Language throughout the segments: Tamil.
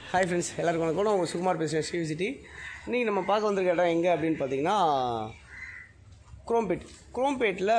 ஹாய் ஃப்ரெண்ட்ஸ் எல்லாருக்கும் வணக்கம் நான் உங்கள் சுகுமார் பேசுகிறேன் ஸ்ரீ சிட்டி இன்றைக்கி நம்ம பார்க்க வந்திருக்க இடம் எங்கே அப்படின்னு பார்த்தீங்கன்னா குரோம்பேட் குரோம்பேட்டில்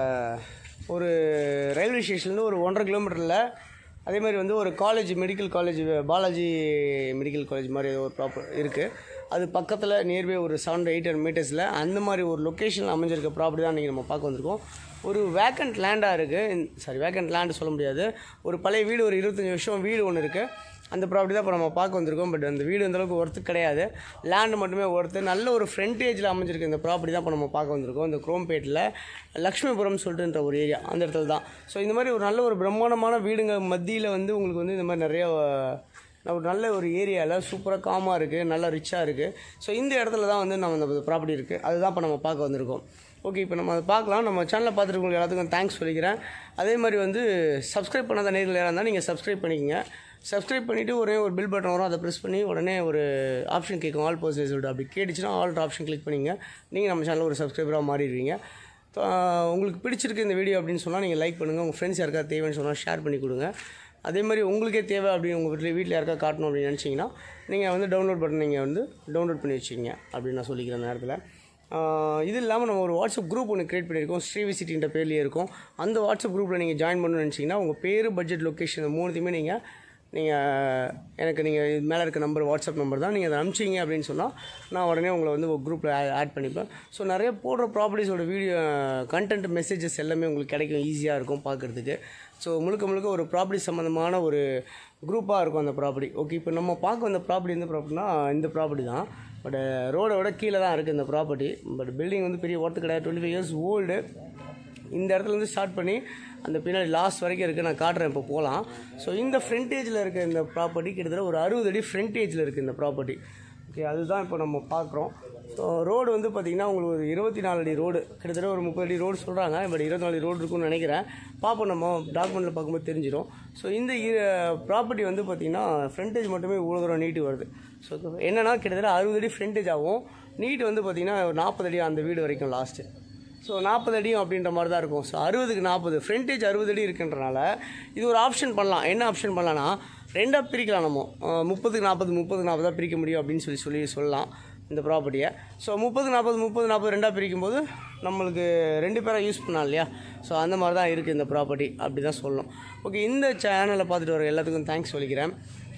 ஒரு ரயில்வே ஸ்டேஷன்லேருந்து ஒரு ஒன்றரை கிலோமீட்டரில் அதே மாதிரி வந்து ஒரு college medical college Balaji medical college மாதிரி ஏதோ ஒரு ப்ராப்பர் இருக்குது அது பக்கத்தில் நியர்பை ஒரு செவன் எயிட் ஹண்ட்ரட் மீட்டர்ஸில் அந்த மாதிரி ஒரு லொக்கேஷனில் அமைஞ்சிருக்க ப்ராப்பர்ட்டி தான் இன்றைக்கி நம்ம பார்க்க வந்திருக்கோம் ஒரு வேக்கண்ட் லேண்டாக இருக்குது சாரி வேக்கண்ட் லேண்டு சொல்ல முடியாது ஒரு பழைய வீடு ஒரு இருபத்தஞ்சி வருஷம் வீடு ஒன்று இருக்குது அந்த ப்ராப்பர்ட்டி தான் இப்போ நம்ம பார்க்க வந்திருக்கோம் பட் அந்த வீடு அந்த அளவுக்கு ஒர்த்து கிடையாது லேண்டு மட்டுமே ஒர்த்து நல்ல ஒரு ஃப்ரண்டேஜில் அமைஞ்சிருக்கு இந்த ப்ராப்பர்ட்டி தான் இப்போ நம்ம பார்க்க வந்திருக்கோம் இந்த குரோம்பேட்டில் லக்ஷ்மிபுரம் சொல்லிட்டுன்ற ஒரு ஏரியா அந்த இடத்துல தான் ஸோ இந்த மாதிரி ஒரு நல்ல ஒரு பிரம்மாண்டமான வீடுங்க மத்தியில் வந்து உங்களுக்கு வந்து இந்த மாதிரி நிறைய அஹ், ஒரு நல்ல ஒரு ஏரியாவில் சூப்பராக காமாக இருக்குது நல்லா ரிச்சாக இருக்குது ஸோ இந்த இடத்துல தான் வந்து நம்ம இந்த ப்ராப்பர்ட்டி இருக்குது அதுதான் இப்போ நம்ம பார்க்க வந்திருக்கோம் ஓகே இப்போ நம்ம அதை பார்க்கலாம் நம்ம சேனலை பார்த்துருக்கவங்க எல்லாத்துக்கும் தேங்க்ஸ் சொல்லிக்கிறேன் அதே மாதிரி வந்து சப்ஸ்கிரைப் பண்ணாத நேரில் யாராக இருந்தால் நீங்கள் சப்ஸ்கிரைப் பண்ணிக்கங்க சப்ஸ்கிரைப் பண்ணிவிட்டு ஒரே ஒரு பில் பட்டன் வரும் அதை ப்ரெஸ் பண்ணி உடனே ஒரு ஆப்ஷன் கேட்கும் ஆல் பர்சன்டேஜ் சொல்லிட்டு அப்படி கேட்டுச்சுன்னா ஆல் ஆப்ஷன் கிளிக் பண்ணிங்க நீங்கள் நம்ம சேனலில் ஒரு சப்ஸ்கிரைபராக மாறிடுவீங்க So, ஆஹ், உங்களுக்கு பிடிச்சிருக்கு இந்த வீடியோ அப்படின்னு சொன்னால் நீங்கள் லைக் பண்ணுங்கள் உங்கள் ஃப்ரெண்ட்ஸ் யாருக்கா தேவைன்னு சொன்னால் ஷேர் பண்ணி கொடுங்க அதே மாதிரி உங்களுக்கே தேவை அப்படின்னு உங்கள் வீட்டில் வீட்டில் யாருக்கா காட்டணும் அப்படின்னு நினச்சிங்கன்னா நீங்கள் வந்து டவுன்லோட் பட்டன் நீங்கள் வந்து டவுன்லோட் பண்ணி வச்சுக்கிங்க அப்படின்னு நான் சொல்லிக்கிறேன் அந்த நேரத்தில் ஆஹ் இது இல்லாமல் நம்ம ஒரு வாட்ஸ்அப் குரூப் ஒன்று க்ரியேட் பண்ணியிருக்கோம் ஸ்ரீவிசிட்டின்ற பேர்லேயே இருக்கும் அந்த வாட்ஸ்அப் குரூப்பில் நீங்கள் ஜாயின் பண்ணணும்னு நினச்சிங்கன்னா உங்கள் பேர் பட்ஜெட் லொக்கேஷன் மூணுத்தையுமே நீங்கள் நீங்கள் எனக்கு நீங்கள் இது மேலே இருக்க நம்பர் வாட்ஸ்அப் நம்பர் தான் நீங்கள் அதை அனுப்பிச்சிங்க அப்படின்னு சொன்னால் நான் உடனே உங்களை வந்து ஒரு குரூப்பில் ஆட் பண்ணிப்பேன் ஸோ நிறைய போடுற ப்ராப்பர்ட்டிஸோட வீடியோ கண்டென்ட் மெசேஜஸ் எல்லாமே உங்களுக்கு கிடைக்கும் ஈஸியாக இருக்கும் பார்க்குறதுக்கு ஸோ முழுக்க முழுக்க ஒரு ப்ராப்பர்ட்டி சம்மந்தமான ஒரு குரூப்பாக இருக்கும் அந்த ப்ராப்பர்ட்டி ஓகே இப்போ நம்ம பார்க்க வந்த ப்ராப்பர்ட்டி எந்த ப்ராப்பர்ட்டினா இந்த ப்ராப்பர்ட்டி தான் பட் ரோடை விட கீழே தான் இருக்குது இந்த ப்ராப்பர்ட்டி பட் பில்டிங் வந்து பெரிய ஒர்த்து கிடையாது டுவெண்ட்டி ஃபைவ் இயர்ஸ் ஓல்டு இந்த இடத்துல இருந்து ஸ்டார்ட் பண்ணி அந்த பின்னாடி லாஸ்ட் வரைக்கும் இருக்குது நான் காட்டுறேன் இப்போ போகலாம் ஸோ இந்த ஃப்ரண்டேஜில் இருக்க இந்த ப்ராப்பர்ட்டி கிட்டத்தட்ட ஒரு அறுபது அடி ஃப்ரண்டேஜில் இருக்குது இந்த ப்ராப்பர்ட்டி ஓகே அதுதான் இப்போ நம்ம பார்க்குறோம் ஸோ ரோடு வந்து பார்த்திங்கன்னா உங்களுக்கு ஒரு இருபத்தி நாலு அடி ரோடு கிட்டத்தட்ட ஒரு முப்பது அடி ரோடு சொல்கிறாங்க பட் இருபத்தி நாலு ரோடு இருக்கும்னு நினைக்கிறேன் பார்ப்போம் நம்ம டாக்குமெண்ட்டில் பார்க்கும்போது தெரிஞ்சிடும் ஸோ இந்த ப்ராப்பர்ட்டி வந்து பார்த்திங்கன்னா ஃப்ரண்டேஜ் மட்டுமே இவ்வளோ தூரம் நீட்டு வருது ஸோ என்னன்னா கிட்டத்தட்ட அறுபது அடி ஃப்ரண்டேஜ் ஆகும் நீட் வந்து பார்த்திங்கன்னா ஒரு நாற்பது அடி அந்த வீடு வரைக்கும் லாஸ்ட்டு ஸோ நாற்பது அடியும் அப்படின்ற மாதிரி தான் இருக்கும் ஸோ அறுபதுக்கு நாற்பது ஃப்ரண்டேஜ் அறுபது அடி இருக்குன்றனால இது ஒரு ஆப்ஷன் பண்ணலாம் என்ன ஆப்ஷன் பண்ணலாம்னா ரெண்டாக பிரிக்கலாம் நம்ம அஹ் முப்பதுக்கு நாற்பது முப்பதுக்கு நாற்பது தான் பிரிக்க முடியும் அப்படின்னு சொல்லி சொல்லி சொல்லலாம் இந்த ப்ராப்பர்ட்டியை ஸோ முப்பது நாற்பது முப்பது நாற்பது ரெண்டாக பிரிக்கும்போது நம்மளுக்கு ரெண்டு பேராக யூஸ் பண்ணலாம் இல்லையா ஸோ அந்த மாதிரி தான் இருக்குது இந்த ப்ராப்பர்ட்டி அப்படி தான் சொல்லணும் ஓகே இந்த சேனலை பார்த்துட்டு வர எல்லாத்துக்கும் தேங்க்ஸ் சொல்லிக்கிறேன்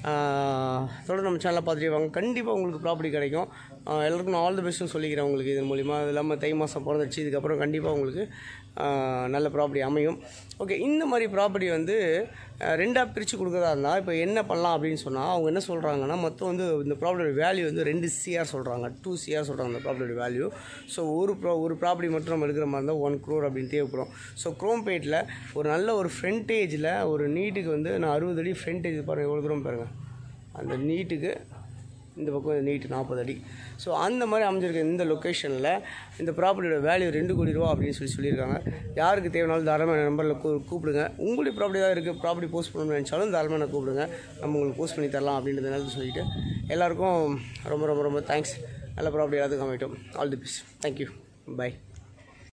ஆஹ் தொடர்ந்து நம்ம சேனலை பார்த்துட்டு வாங்க கண்டிப்பாக உங்களுக்கு ப்ராப்பர்ட்டி கிடைக்கும் ஆஹ் எல்லாருக்கும் நான் ஆல் தி பெஸ்ட்டும் சொல்லிக்கிறேன் உங்களுக்கு இதன் மூலிமா அது இல்லாமல் தை மாதம் பிறந்துச்சு இதுக்கப்புறம் கண்டிப்பாக உங்களுக்கு ஆஹ் நல்ல ப்ராப்பர்ட்டி அமையும் ஓகே இந்த மாதிரி ப்ராப்பர்ட்டி வந்து ரெண்டாக பிரித்து கொடுக்குறதா இருந்தால் இப்போ என்ன பண்ணலாம் அப்படின்னு சொன்னால் அவங்க என்ன சொல்கிறாங்கன்னா மொத்தம் வந்து இந்த ப்ராப்பர்ட்டி வேல்யூ வந்து ரெண்டு சிஆர் சொல்கிறாங்க டூ சிஆர் சொல்கிறாங்க அந்த ப்ராப்பர்ட்டி வேல்யூ ஸோ ஒரு ப்ரா ஒரு ப்ராப்பர்ட்டி மட்டும் நம்ம எடுக்கிற மாதிரி இருந்தால் ஒன் க்ரோர் அப்படின்னு தேவைப்படும் ஸோ குரோம்பேட்டில் ஒரு நல்ல ஒரு ஃப்ரண்டேஜில் ஒரு நீட்டுக்கு வந்து நான் அறுபது அடி ஃப்ரண்டேஜ் பாருங்கள் எவ்வளோ தூரம் பாருங்கள் அந்த நீட்டுக்கு இந்த பக்கம் நீட்டு நாற்பது அடி ஸோ அந்த மாதிரி அமைஞ்சிருக்க இந்த லொக்கேஷனில் இந்த ப்ராப்பர்ட்டியோட வேல்யூ ரெண்டு கோடி ரூபா அப்படின்னு சொல்லி சொல்லியிருக்காங்க யாருக்கு தேவைனாலும் தாராளமாக நம்பரில் கூ கூப்பிடுங்க உங்களுடைய ப்ராப்பர்ட்டி தான் இருக்குது ப்ராப்பர்ட்டி போஸ்ட் பண்ணணும்னு நினச்சாலும் தாராளமாக என்ன கூப்பிடுங்க நம்ம உங்களுக்கு போஸ்ட் பண்ணி தரலாம் அப்படின்றத நேரத்தில் சொல்லிட்டு எல்லாருக்கும் ரொம்ப ரொம்ப ரொம்ப தேங்க்ஸ் நல்ல ப்ராப்பர்ட்டி எல்லாத்துக்கும் அமைட்டும் all the best thank you by